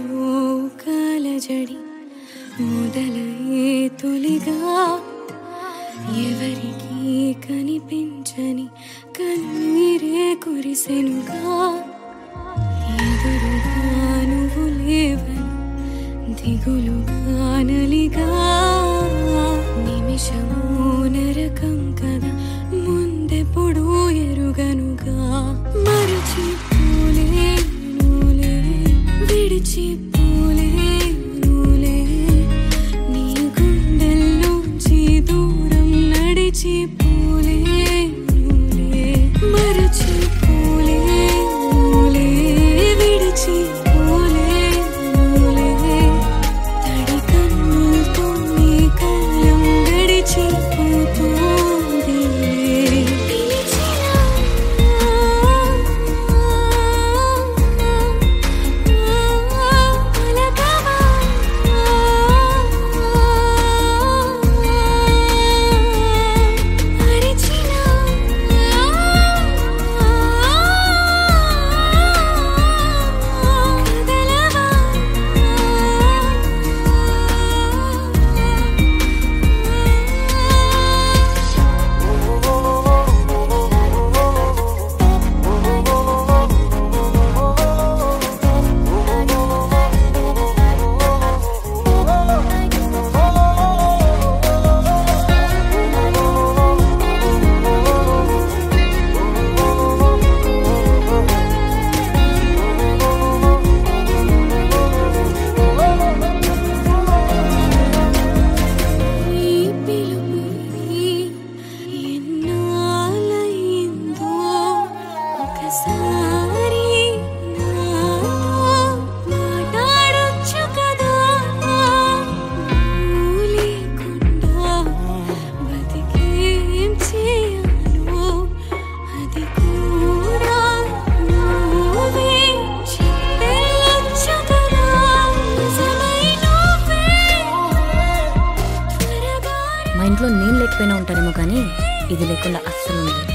గుండెలో కాలజడి మొదలయ్యే తొలిగా ఎవరికి కనిపించని కన్నీరే కురిసెనుగా ఎదురుగా నువ్వు లేవని దిగులుగా నలిగా నిమిషము నరకం కదా ముందెప్పుడు ఎరుగనుగా మరచిపోలేనులే విడిచిపోలేనులే నీ గుండెల్లోంచి దూరం నడిచిపోలేనులే మరచిపోలేనులే విడిచిపోలేనులే తడి కన్నులతో నీ కాలం గడిచిపోతోంది పిలిచినా పలకవా అరిచినా కదలవా ఈ పిలుపుని ఎన్నాళ్ళయిందో ఒకసారి నాతో మాట్లాడొచ్చు కదా నువ్వు లేకుండా బతికేం చేయాలో అది కూడా నువ్వే చెప్పెళ్ళొచ్చు కదా నిజమై నువ్వే త్వరగా మా ఇంట్లో నేను లేకపోయినా ఉంటానేమో కానీ ఇది లేకుండా అస్సలు ఉండదు